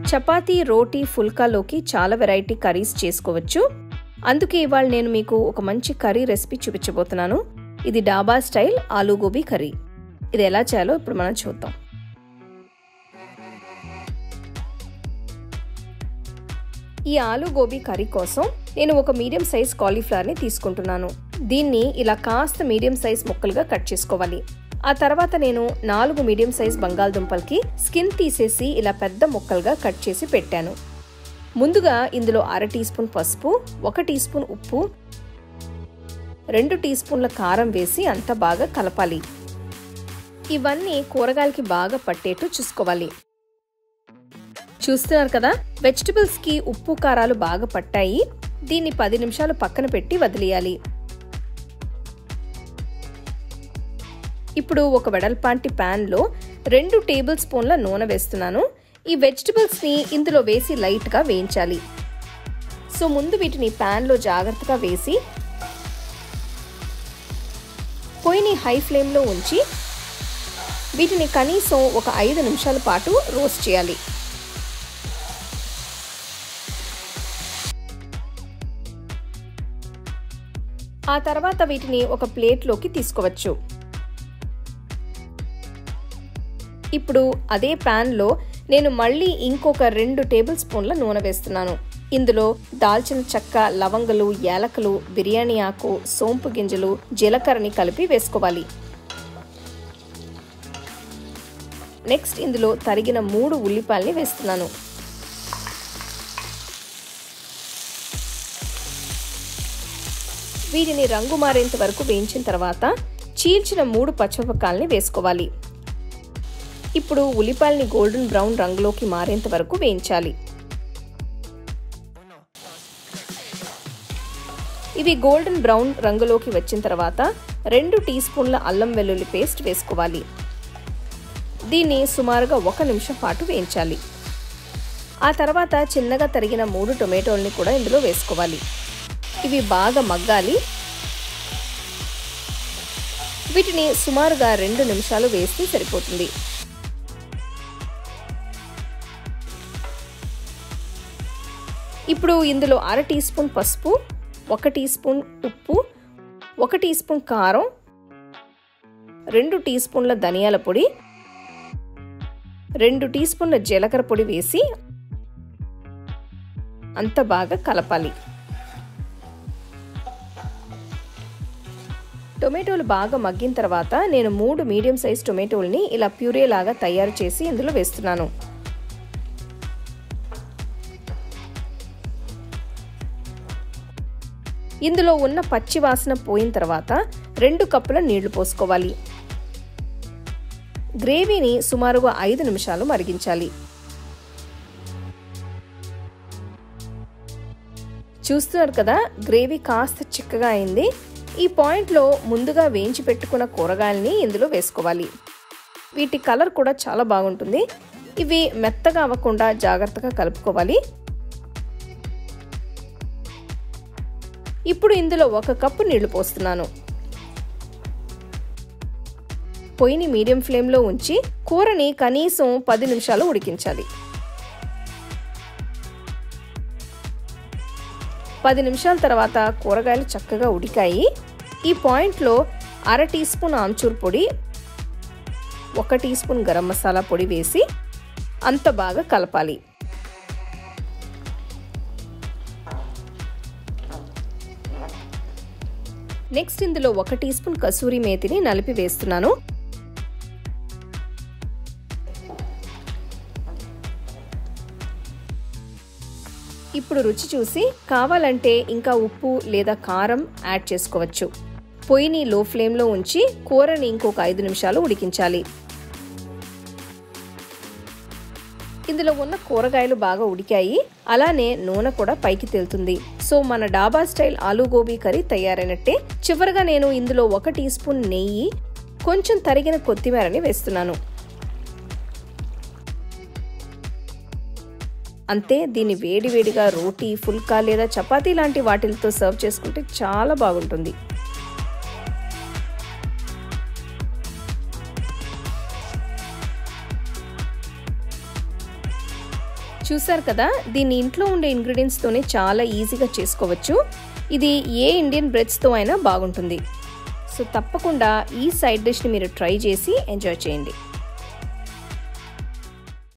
చపాతీ రోటీ ఫుల్కాలోకి చాలా variety curries చేసుకోవచ్చు అందుకే ఇవాళ నేను మీకు ఒక మంచి కర్రీ రెసిపీ చూపించబోతున్నాను ఇది డాబా స్టైల్ ఆలూ గోబీ కర్రీ ఇది ఎలా చేయాలో ఇప్పుడు మనం చూద్దాం ఈ ఆలూ గోబీ కర్రీ కోసం నేను ఒక మీడియం సైజ్ కాలీఫ్లవర్ని తీసుకుంటున్నాను దీన్ని ఇలా కాస్త మీడియం సైజ్ ముక్కలుగా కట్ చేసుకోవాలి ఆ తర్వాత నేను నాలుగు మీడియం సైజ్ బంగాళదుంపలకి స్కిన్ తీసేసి ఇలా పెద్ద ముక్కలుగా కట్ చేసి పెట్టాను ముందుగా ఇందులో అర టీ స్పూన్ పసుపు ఒక టీ స్పూన్ ఉప్పు రెండు టీ స్పూన్ల కారం వేసి అంతా బాగా కలపాలి ఇవన్నీ కూరగాయలకి బాగా పట్టేట్టు చూసుకోవాలి చూస్తున్నారు కదా వెజిటబుల్స్ కి ఉప్పు కారాలు బాగా పట్టాయి దీన్ని పది నిమిషాలు పక్కన పెట్టి వదిలేయాలి ఇప్పుడు ఒక వెడల్పాంటి ప్యాన్లో రెండు టేబుల్ స్పూన్ల నూనె వేస్తున్నాను ఈ వెజిటబుల్స్ని ఇందులో వేసి లైట్గా వేయించాలి సో ముందు వీటిని ప్యాన్లో జాగ్రత్తగా వేసి పొయ్యిని హై ఫ్లేమ్లో ఉంచి వీటిని కనీసం ఒక ఐదు నిమిషాల పాటు రోస్ట్ చేయాలి ఆ తర్వాత వీటిని ఒక ప్లేట్లోకి తీసుకోవచ్చు ఇప్పుడు అదే ప్యాన్లో నేను మళ్ళీ ఇంకొక రెండు టేబుల్ స్పూన్ల నూనె వేస్తున్నాను ఇందులో దాల్చిన చెక్క లవంగలు యాలకలు బిర్యానీ ఆకు సోంపు గింజలు జీలకర్రని కలిపి వేసుకోవాలి నెక్స్ట్ ఇందులో తరిగిన మూడు ఉల్లిపాయల్ని వేస్తున్నాను వీటిని రంగు మారేంత వరకు వేయించిన తర్వాత చీల్చిన మూడు పచ్చిమిరపకాయల్ని వేసుకోవాలి ఇప్పుడు ఉల్లిపాయల్ని గోల్డెన్ బ్రౌన్ రంగులోకి మారేంత వరకు వేయించాలి ఇవి గోల్డెన్ బ్రౌన్ రంగులోకి వచ్చిన తర్వాత రెండు టీ స్పూన్ల అల్లం వెల్లుల్లి పేస్ట్ వేసుకోవాలి దీన్ని సుమారుగా ఒక నిమిషం పాటు వేయించాలి ఆ తర్వాత చిన్నగా తరిగిన మూడు టొమాటోల్ని కూడా ఇందులో వేసుకోవాలి ఇవి బాగా మగ్గాలి వీటిని సుమారుగా రెండు నిమిషాలు వేస్తే సరిపోతుంది ఇప్పుడు ఇందులో అర టీ స్పూన్ పసుపు ఒక టీ స్పూన్ ఉప్పు ఒక టీ స్పూన్ కారం రెండు టీ స్పూన్ల ధనియాల పొడి రెండు టీ స్పూన్ల జీలకర్ర పొడి వేసి అంత బాగా కలపాలి టొమాటోలు బాగా మగ్గిన తర్వాత నేను మూడు మీడియం సైజ్ టొమాటోల్ని ఇలా ప్యూరే లాగా తయారు చేసి ఇందులో వేస్తున్నాను ఇందులో ఉన్న పచ్చి వాసన పోయిన తర్వాత రెండు కప్పుల నీళ్లు పోసుకోవాలి గ్రేవీని సుమారుగా ఐదు నిమిషాలు మరిగించాలి చూస్తున్నారు కదా గ్రేవీ కాస్త చిక్కగా అయింది ఈ పాయింట్లో ముందుగా వేయించి పెట్టుకున్న కూరగాయల్ని ఇందులో వేసుకోవాలి వీటి కలర్ కూడా చాలా బాగుంటుంది ఇవి మెత్తగా అవ్వకుండా జాగ్రత్తగా కలుపుకోవాలి ఇప్పుడు ఇందులో ఒక కప్పు నీళ్లు పోస్తున్నాను పొయ్యిని మీడియం ఫ్లేమ్లో ఉంచి కూరని కనీసం పది నిమిషాలు ఉడికించాలి పది నిమిషాల తర్వాత కూరగాయలు చక్కగా ఉడికాయి ఈ పాయింట్లో అర టీ స్పూన్ ఆమ్చూర్ పొడి ఒక టీ స్పూన్ గరం మసాలా పొడి వేసి అంత బాగా కలపాలి నెక్స్ట్ ఇందులో ఒక టీ స్పూన్ కసూరి మేతిని నలిపి వేస్తున్నాను ఇప్పుడు రుచి చూసి కావాలంటే ఇంకా ఉప్పు లేదా కారం యాడ్ చేసుకోవచ్చు పొయ్యిని లో ఫ్లేమ్లో ఉంచి కూరని ఇంకొక ఐదు నిమిషాలు ఉడికించాలి ఇందులో ఉన్న కూరగాయలు బాగా ఉడికాయి అలానే నూనె కూడా పైకి తేలుతుంది సో మన డాబా స్టైల్ ఆలూ గోబీ కర్రీ తయారైనట్టే చివరిగా నేను ఇందులో ఒక టీ స్పూన్ నెయ్యి కొంచెం తరిగిన కొత్తిమీరని వేస్తున్నాను అంతే దీన్ని వేడివేడిగా రోటీ ఫుల్కా లేదా చపాతీ లాంటి వాటిలతో సర్వ్ చేసుకుంటే చాలా బాగుంటుంది చూసారు కదా దీన్ని ఇంట్లో ఉండే ఇంగ్రీడియంట్స్తోనే చాలా ఈజీగా చేసుకోవచ్చు ఇది ఏ ఇండియన్ బ్రెడ్స్తో అయినా బాగుంటుంది సో తప్పకుండా ఈ సైడ్ డిష్ని మీరు ట్రై చేసి ఎంజాయ్ చేయండి